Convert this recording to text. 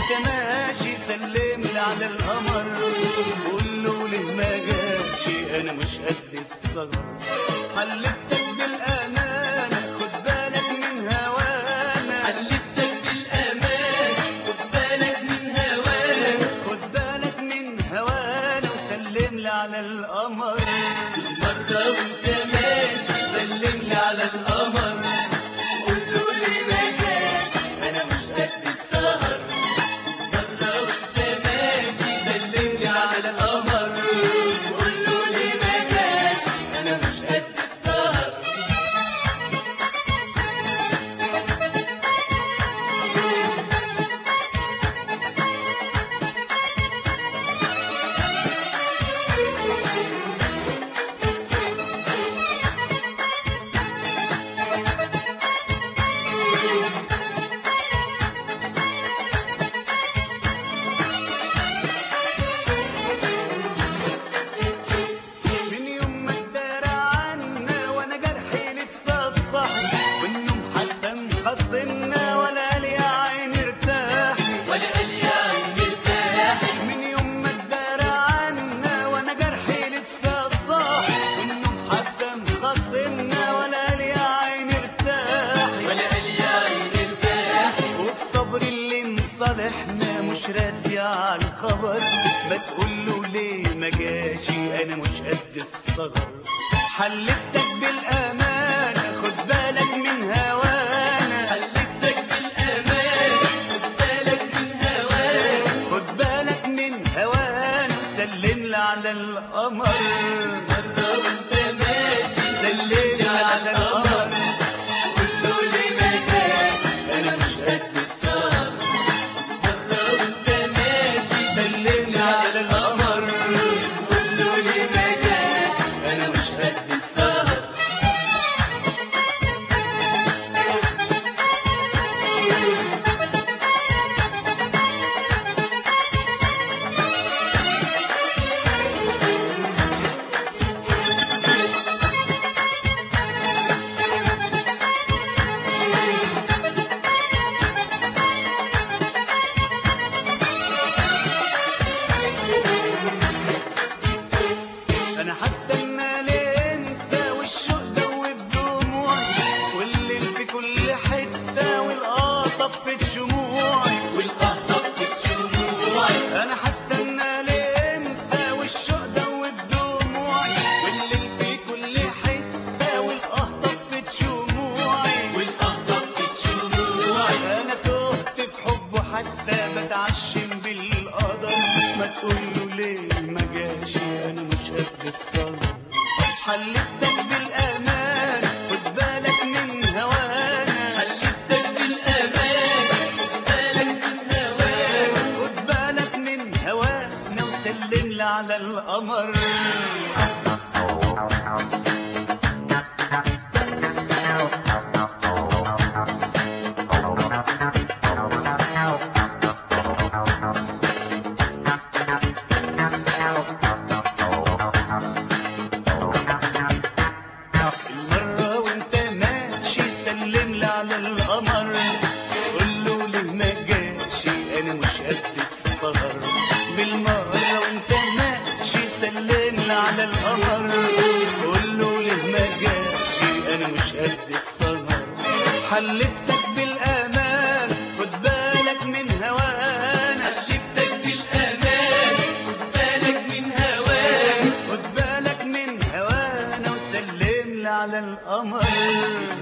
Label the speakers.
Speaker 1: وانت ماشي سلم لي على القمر قول له ليه ما جاش انا مش قد الصغر حلفتك بالامان خد بالك من هوانا
Speaker 2: حلفتك بالامان خد بالك من هوانا
Speaker 1: خد بالك من هوانا وسلم لي على القمر
Speaker 2: مرة وانت ماشي سلم لي على القمر قول له ليه ما جاش انا مش قد السهر مرة وانت ماشي سلم لي على القمر قول له ليه ما جاش انا مش قد السهر
Speaker 1: من يوم ما اتدار عنا وانا جرحي لسه صاحي والنوم حتى مخصمنا ولا لي عين ارتاحي
Speaker 2: ولا قال يا عين ارتاحي
Speaker 1: من يوم ما اتدار عنا وانا جرحي لسه صاحي والنوم حتى مخصمنا ولا لي عين ارتاحي
Speaker 2: ولا قال يا عين ارتاحي
Speaker 1: والصبر اللي مصالحنا مش راسي على الخبر ما تقوله ليه ما جاشي انا مش قد الصغر حلفتك بالامان خد بالك من هوانا
Speaker 2: حلفتك بالامان خد بالك من هوانا
Speaker 1: خد بالك من هوانا سلم لي على القمر
Speaker 2: مرة وانت ماشي
Speaker 1: سلم لي على القمر
Speaker 2: قول له ليه ما جاش انا مش قد السهر مرة وانت ماشي
Speaker 1: سلم لي على القمر
Speaker 2: قول له ليه ما جاش انا مش قد السهر
Speaker 1: انا هستنى لامتى والشوق دوب دموعي والليل في كل حته والقطف في شموعي
Speaker 2: والقهطة شموعي
Speaker 1: انا هستنى لامتى والشوق دوب دموعي والليل في كل حته والقطف في شموعي
Speaker 2: والقهطة شموعي
Speaker 1: انا تهت في حبه حتى بتعشم بالقدر ما تقوله ليه ما جاش انا مش قد الصبر حلفتك بالامان خد بالك من هوانا
Speaker 2: حلفتك بالامان خد بالك من هوانا
Speaker 1: خد بالك من هوانا وسلم لي على القمر المرة وانت ماشي سلم لي على القمر قول له ليه ما جاش انا مش قد السهر بالمرة وانت ماشي سلم لي على القمر قول له ليه ما جاش انا مش قد السهر حلفتك بالامان خد بالك من هوانا
Speaker 2: حلفتك بالامان خد بالك من هوانا
Speaker 1: خد بالك من هوانا وسلم لي على القمر